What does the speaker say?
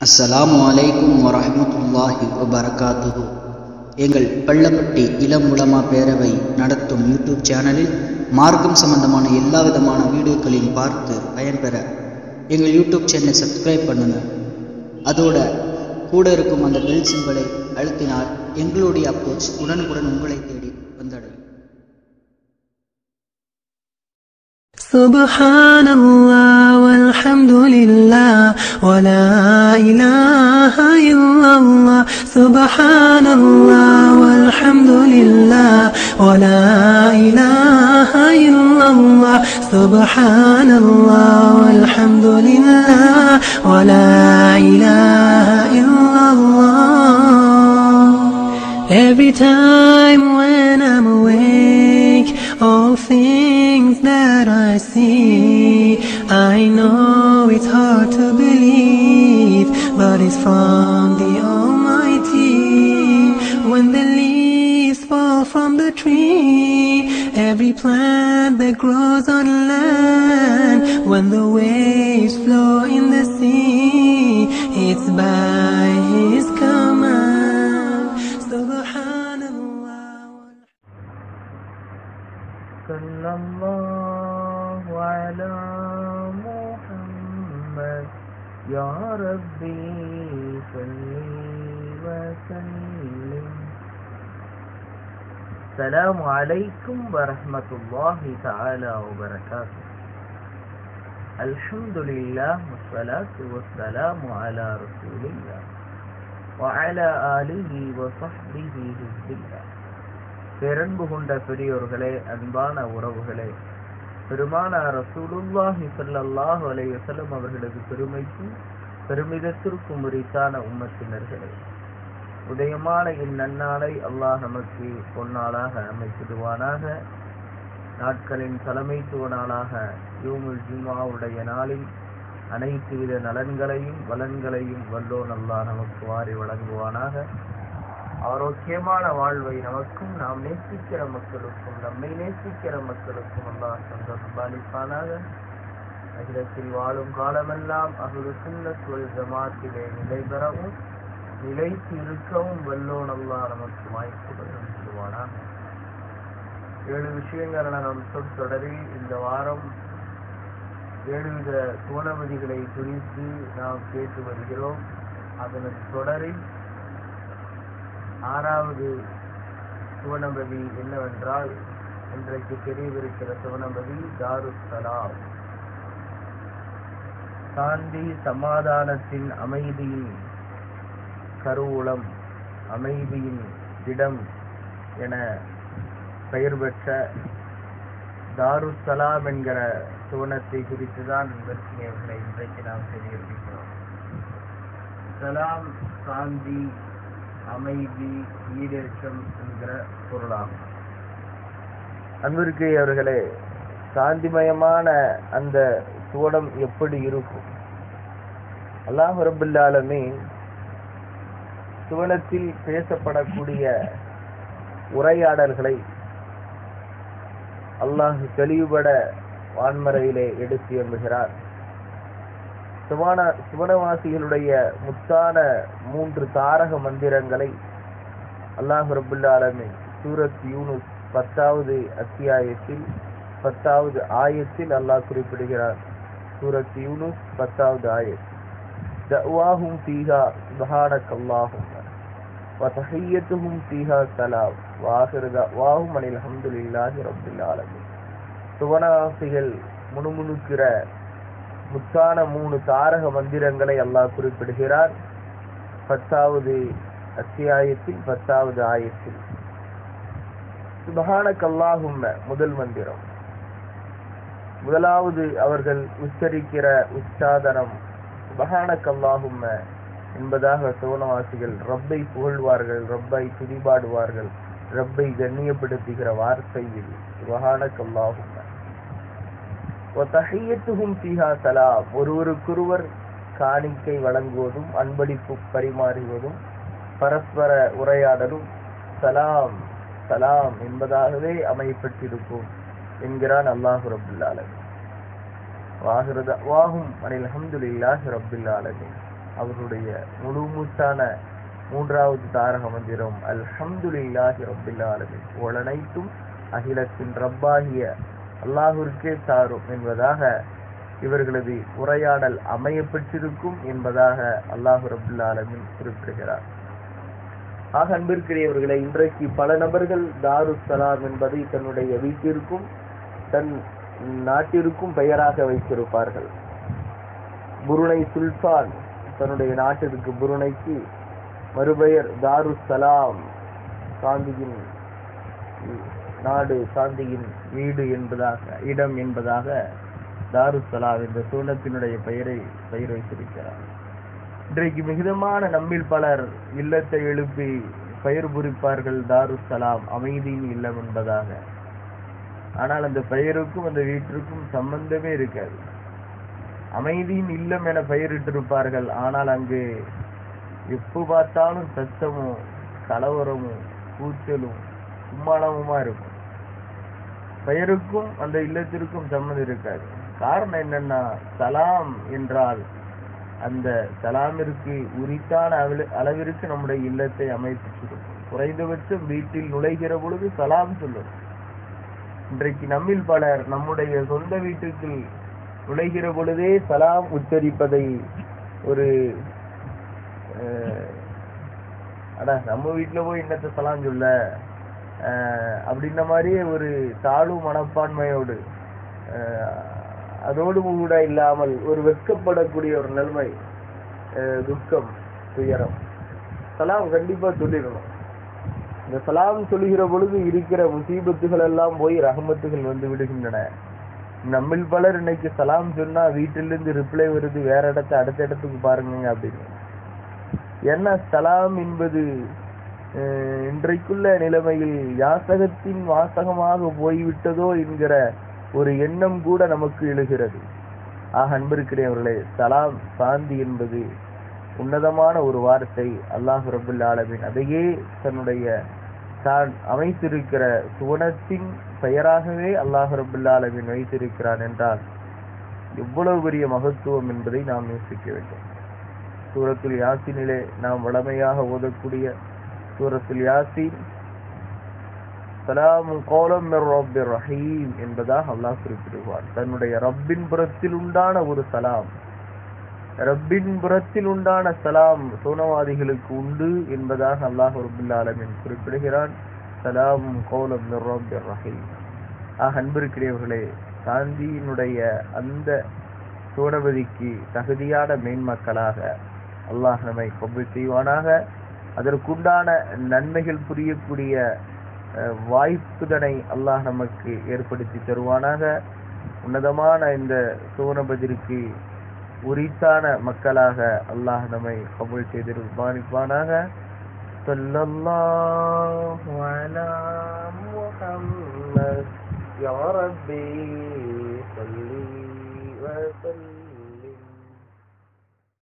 அஸ்ஸலாமு அலைக்கும் வரஹ்மத்துல்லாஹி வபரகாத்துஹு எங்கள் பள்ளப்பட்டி இளம் உலமா பேரவை நடத்தும் யூடியூப் சேனலில் மார்க்கம் சம்பந்தமான எல்லா விதமான வீடியோக்களையும் பார்த்து பயன்பெற எங்கள் யூடியூப் சேனலை சப்ஸ்கிரைப் பண்ணுங்க அதோட கூட இருக்கும் அந்த பெல் சிம்பலை அழுத்தினால் எங்களுடைய அப்ரோச் உடனுக்குடன் உங்களை தேடி வந்தடையும் سبحان الله والحمد لله ولا إله إلا الله سبحان الله والحمد لله ولا إله إلا الله سبحان الله والحمد لله ولا إله إلا الله Every time when I'm awake, all things that I see, I know it's hard to believe, but it's from the Almighty. When the leaves fall from the tree, every plant that grows on land, when the waves flow in the sea, it's by His command. Subhanallah. صلى الله على محمد يا ربي صل وسلم السلام عليكم ورحمة الله تعالى وبركاته الحمد لله والصلاة والسلام على رسول الله وعلى آله وصحبه حزب الله பேரன்பு கொண்ட பெரியோர்களே அன்பான உறவுகளே பெருமானார் ரசூலுல்லாஹி ஸல்லல்லாஹு அலைஹி வஸல்லம் அவர்களது பெருமைக்கும் பெருமிதத்திற்கும் உரித்தான உம்மத்தினர்களே உதயமான இந்நன்னாளை அல்லாஹ் நமக்கு பொன்னாளாக அமைத்திடுவானாக நாட்களின் தலைமைத்துவ நாளாக யூமுல் ஜும்மாவுடைய நாளில் அனைத்து வித நலன்களையும் வளன்களையும் வல்லோன் அல்லாஹ் நமக்கு வாரி வழங்குவானாக ஆரோக்கியமான வாழ்வை நமக்கும் நாம் நேசிக்கிற மக்களுக்கும் நம்மை நேசிக்கிற மக்களுக்கும் அல்லாஹ் சந்தர்ப்பாலிப்பானாக அகிலத்தில் வாழும் காலமெல்லாம் அகுது சுண்ணத்துவல் ஜமாத்திலே நிலை பெறவும் நிலைத்து இருக்கவும் வல்லோன் அல்லாஹ் நமக்கு வாய்ப்புகள் சொல்லுவானாக ஏழு விஷயங்களை நாம் தொடரில் இந்த வாரம் ஏழு வித சுவனபதிகளை குறித்து நாம் கேட்டு வருகிறோம் அதன் தொடரில் ஆறாவது சுவனபதி என்னவென்றால் இன்றைக்கு தெரியவிருக்கிற சுவனபதி தாருசலாம் சாந்தி சமாதானத்தின் அமைதியின் கருவூலம் அமைதியின் இடம் என பெயர் பெற்ற தாருசலாம் என்கிற சுவனத்தை குறித்து தான் அவர்களை இன்றைக்கு நாம் தெரிவிக்கிறோம் சலாம் சாந்தி அமைதி ஈடேற்றம் என்கிற பொருளாகும் அன்பிற்கு அவர்களே சாந்திமயமான அந்த சுவனம் எப்படி இருக்கும் அல்லாஹ் ரபுல்லாலுமே சுவனத்தில் பேசப்படக்கூடிய உரையாடல்களை அல்லாஹ் தெளிவுபட வான்மறையிலே எடுத்து எம்புகிறார் சுவன சுவனவாசிகளுடைய முத்தான மூன்று தாரக மந்திரங்களை அல்லாஹ் ரபுல்லாலமே சூரத் யூனுஸ் பத்தாவது அத்தியாயத்தில் பத்தாவது ஆயத்தில் அல்லாஹ் குறிப்பிடுகிறார் சூரத் யூனுஸ் பத்தாவது ஆயத்தில் தவாஹும் ஃபீஹா சுபஹானக் அல்லாஹும் وتحيتهم فيها سلام واخر دعواهم ان الحمد لله رب العالمين சுவனவாசிகள் முணுமுணுக்கிற முத்தான மூணு தாரக மந்திரங்களை அல்லாஹ் குறிப்பிடுகிறார் பத்தாவது அத்தியாயத்தில் பத்தாவது ஆயத்தில் சுபஹானக் அல்லாஹும்ம முதல் மந்திரம் முதலாவது அவர்கள் உச்சரிக்கிற உச்சாதனம் சுபஹானக் அல்லாஹும்ம என்பதாக சோனவாசிகள் ரப்பை புகழ்வார்கள் ரப்பை துதிபாடுவார்கள் ரப்பை கண்ணியப்படுத்துகிற வார்த்தை இது சுபஹானக் அல்லாஹும்ம ஒத்தஹையத்துகும் ஃபீஹா சலாம் ஒருவருக்கொருவர் காணிக்கை வழங்குவதும் அன்பளிப்பு பரிமாறுவதும் பரஸ்பர உரையாடலும் சலாம் சலாம் என்பதாகவே அமையப்பட்டிருக்கும் என்கிறான் அல்லாஹு ரபுல்லாலன் வாஹிரு தஅவாஹும் அனில் அல்ஹம்துலில்லாஹி ரப்பில் ஆலமீன் அவருடைய முழு மூச்சான மூன்றாவது தாரக மந்திரம் அல்ஹம்துலில்லாஹி ரப்பில் ஆலமீன் புகழனைத்தும் அகிலத்தின் ரப்பாகிய அல்லாஹுவிற்கே சாரும் என்பதாக இவர்களது உரையாடல் அமைய பெற்றிருக்கும் என்பதாக அல்லாஹு ரபுல் ஆலமின் குறிப்பிடுகிறார் ஆக அன்பிற்குரியவர்களை இன்றைக்கு பல நபர்கள் தாரு சலாம் என்பதை தன்னுடைய வீட்டிற்கும் தன் நாட்டிற்கும் பெயராக வைத்திருப்பார்கள் புருணை சுல்தான் தன்னுடைய நாட்டிற்கு புருணைக்கு மறுபெயர் தாரு சலாம் காந்தியின் நாடு காந்தியின் வீடு என்பதாக இடம் என்பதாக தாருசலாம் என்ற சூனத்தினுடைய பெயரை பெயர் வைத்திருக்கிறார் இன்றைக்கு மிகுதமான நம்மில் பலர் இல்லத்தை எழுப்பி பெயர் குறிப்பார்கள் தாருசலாம் அமைதியின் இல்லம் என்பதாக ஆனால் அந்த பெயருக்கும் அந்த வீட்டிற்கும் சம்பந்தமே இருக்காது அமைதியின் இல்லம் என பெயரிட்டிருப்பார்கள் ஆனால் அங்கு எப்போ பார்த்தாலும் சத்தமும் கலவரமும் கூச்சலும் கும்மாளமுமா இருக்கும் பெயருக்கும் அந்த இல்லத்திற்கும் சம்மந்தம் இருக்காது காரணம் என்னன்னா சலாம் என்றால் அந்த சலாமிற்கு உரித்தான அளவிற்கு நம்முடைய இல்லத்தை அமைப்பிச்சிருக்கும் குறைந்தபட்சம் வீட்டில் நுழைகிற பொழுது சலாம் சொல்லும் இன்றைக்கு நம்மில் பலர் நம்முடைய சொந்த வீட்டுக்கு நுழைகிற பொழுதே சலாம் உச்சரிப்பதை ஒரு அடா நம்ம வீட்டுல போய் இன்னத்த சலாம் சொல்ல அப்படின்ன மாதிரியே ஒரு தாழ்வு மனப்பான்மையோடு அதோடு கூட இல்லாமல் ஒரு வெட்கப்படக்கூடிய ஒரு நிலைமை துக்கம் துயரம் சலாம் கண்டிப்பா சொல்லிடணும் இந்த சலாம் சொல்லுகிற பொழுது இருக்கிற முசீபத்துகள் எல்லாம் போய் ரஹமத்துகள் வந்து விடுகின்றன நம்மில் பலர் இன்னைக்கு சலாம் சொன்னா வீட்டிலிருந்து ரிப்ளை வருது வேற இடத்த அடுத்த இடத்துக்கு பாருங்க அப்படின்னு என்ன சலாம் என்பது இன்றைக்குள்ள நிலைமையில் யாசகத்தின் வாசகமாக போய்விட்டதோ என்கிற ஒரு எண்ணம் கூட நமக்கு எழுகிறது ஆக அன்பிருக்கிறவர்களே சலாம் சாந்தி என்பது உன்னதமான ஒரு வார்த்தை அல்லாஹ் ரபுல் ஆலமின் அதையே தன்னுடைய தான் அமைத்திருக்கிற சுவனத்தின் பெயராகவே அல்லாஹ் ரபுல் ஆலமின் வைத்திருக்கிறான் என்றால் எவ்வளவு பெரிய மகத்துவம் என்பதை நாம் யோசிக்க வேண்டும் சூரத்துல் யாசினிலே நாம் வளமையாக ஓதக்கூடிய சூரத்துல் யாசின் சலாமும் கோலம் ரப்பிர் ரஹீம் என்பதாக அல்லாஹ் குறிப்பிடுவார் தன்னுடைய ரப்பின் புறத்தில் உண்டான ஒரு சலாம் ரப்பின் புறத்தில் உண்டான சலாம் சோனவாதிகளுக்கு உண்டு என்பதாக அல்லாஹ் ரபுல் ஆலமின் குறிப்பிடுகிறான் சலாமும் கோலம் ரப்பிர் ரஹீம் ஆக அன்பிருக்கிறவர்களே காந்தியினுடைய அந்த சோனபதிக்கு தகுதியான மேன்மக்களாக அல்லாஹ் நம்மை கொம்பு செய்வானாக அதற்குண்டான நன்மைகள் புரியக்கூடிய வாய்ப்புதனை அல்லாஹ் நமக்கு ஏற்படுத்தி தருவானாக உன்னதமான இந்த சோனபதிற்கு உரித்தான மக்களாக அல்லாஹ் நம்மை கபுல் செய்திருப்பானிப்பானாக சொல்லல்லாஹு அலா முஹம்மத் யா ரப்பி ஸல்லி வ ஸல்லிம்